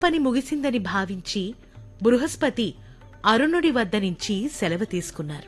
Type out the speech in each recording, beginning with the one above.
పని ముగిసిందని భావించి బృహస్పతి అరుణుడి వద్ద నుంచి సెలవు తీసుకున్నారు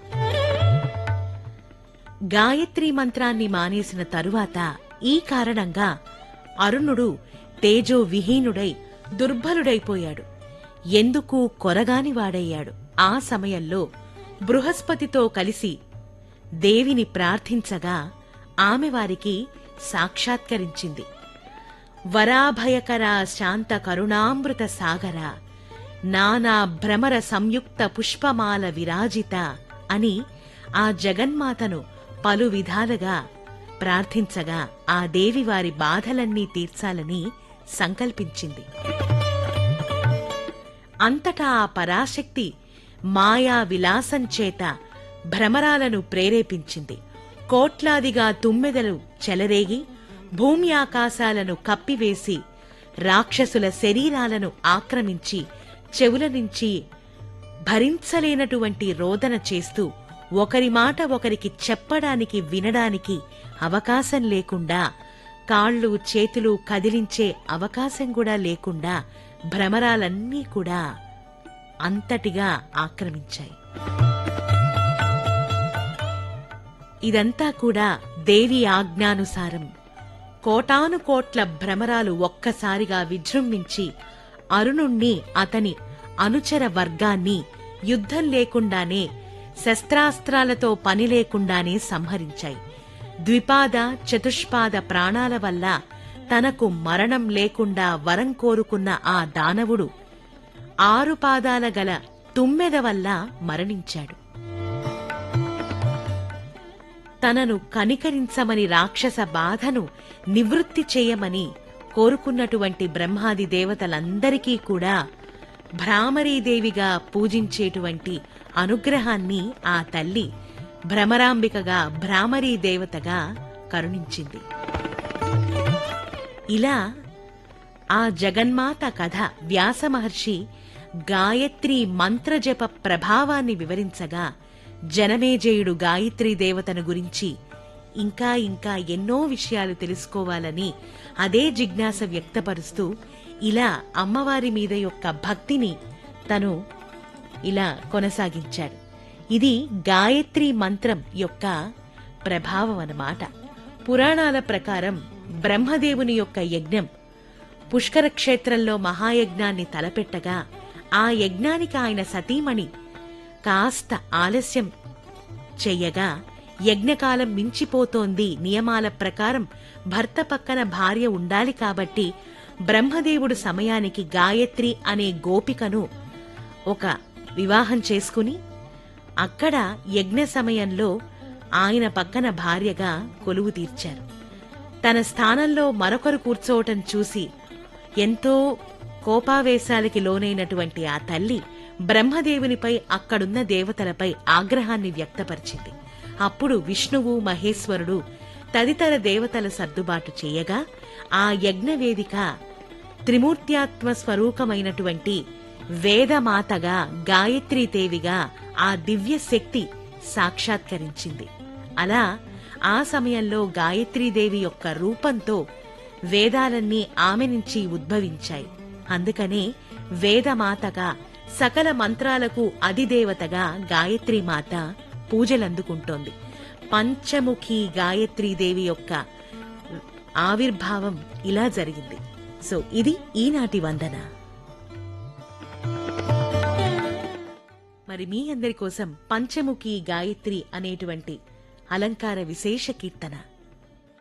గాయత్రీ మంత్రాన్ని మానేసిన తరువాత ఈ కారణంగా అరుణుడు తేజో విహీనుడై దుర్బలుడైపోయాడు ఎందుకు కొరగాని వాడయ్యాడు ఆ సమయంలో బృహస్పతితో కలిసి దేవిని ప్రార్థించగా ఆమె వారికి సాక్షాత్కరించింది వరాభయకర శాంత కరుణామృత సాగర నానా భ్రమర సంయుక్త పుష్పమాల విరాజిత అని ఆ జగన్మాతను పలు విధాలుగా ప్రార్థించగా ఆ దేవి వారి బాధలన్నీ తీర్చాలని సంకల్పించింది అంతటా ఆ పరాశక్తి మాయా విలాసం చేత భ్రమరాలను ప్రేరేపించింది కోట్లాదిగా తుమ్మెదలు చెలరేగి భూమి ఆకాశాలను కప్పివేసి రాక్షసుల శరీరాలను ఆక్రమించి చెవుల నుంచి భరించలేనటువంటి రోదన చేస్తూ ఒకరి మాట ఒకరికి చెప్పడానికి వినడానికి అవకాశం లేకుండా కాళ్ళు చేతులు కదిలించే అవకాశం కూడా లేకుండా భ్రమరాలన్నీ కూడా అంతటిగా ఆక్రమించాయి ఇదంతా కూడా దేవి ఆజ్ఞానుసారం కోటాను కోట్ల భ్రమరాలు ఒక్కసారిగా విజృంభించి అరుణుణ్ణి అతని అనుచర వర్గాన్ని యుద్ధం లేకుండానే శస్త్రాస్త్రాలతో పని లేకుండానే సంహరించాయి ద్విపాద చతుష్పాద ప్రాణాల వల్ల తనకు మరణం లేకుండా వరం కోరుకున్న ఆ దానవుడు ఆరు పాదాల గల తుమ్మెద వల్ల మరణించాడు తనను కనికరించమని రాక్షస బాధను నివృత్తి చేయమని కోరుకున్నటువంటి బ్రహ్మాది దేవతలందరికీ కూడా భ్రామరీదేవిగా పూజించేటువంటి అనుగ్రహాన్ని ఆ తల్లి భ్రమరాంబికగా భ్రామరీ దేవతగా కరుణించింది ఇలా ఆ జగన్మాత కథ వ్యాస మహర్షి గాయత్రి మంత్రజప ప్రభావాన్ని వివరించగా జనమేజయుడు గాయత్రీ దేవతను గురించి ఇంకా ఇంకా ఎన్నో విషయాలు తెలుసుకోవాలని అదే జిజ్ఞాస వ్యక్తపరుస్తూ ఇలా అమ్మవారి మీద యొక్క భక్తిని తను ఇలా కొనసాగించాడు ఇది గాయత్రి మంత్రం యొక్క ప్రభావం అన్నమాట పురాణాల ప్రకారం బ్రహ్మదేవుని యొక్క యజ్ఞం పుష్కర క్షేత్రంలో మహాయజ్ఞాన్ని తలపెట్టగా ఆ యజ్ఞానికి ఆయన సతీమణి కాస్త ఆలస్యం చెయ్యగా యజ్ఞకాలం మించిపోతోంది నియమాల ప్రకారం భర్త పక్కన భార్య ఉండాలి కాబట్టి బ్రహ్మదేవుడు సమయానికి గాయత్రి అనే గోపికను ఒక వివాహం చేసుకుని అక్కడ యజ్ఞ సమయంలో ఆయన పక్కన భార్యగా కొలువు తీర్చారు తన స్థానంలో మరొకరు కూర్చోవటం చూసి ఎంతో కోపావేశాలకి లోనైనటువంటి ఆ తల్లి బ్రహ్మదేవునిపై అక్కడున్న దేవతలపై ఆగ్రహాన్ని వ్యక్తపరిచింది అప్పుడు విష్ణువు మహేశ్వరుడు తదితర దేవతల సర్దుబాటు చేయగా ఆ యజ్ఞవేదిక త్రిమూర్త్యాత్మ స్వరూపమైనటువంటి వేదమాతగా గాయత్రీదేవిగా ఆ దివ్య శక్తి సాక్షాత్కరించింది అలా ఆ సమయంలో గాయత్రీదేవి యొక్క రూపంతో వేదాలన్నీ ఆమె నుంచి ఉద్భవించాయి అందుకనే వేదమాతగా సకల మంత్రాలకు అధిదేవతగా గాయత్రీమాత పూజలందుకుంటోంది పంచముఖి గాయత్రీదేవి యొక్క ఆవిర్భావం ఇలా జరిగింది సో ఇది ఈనాటి వందన మరి మీ అందరి కోసం పంచముఖి గాయత్రి అనేటువంటి అలంకార విశేష కీర్తన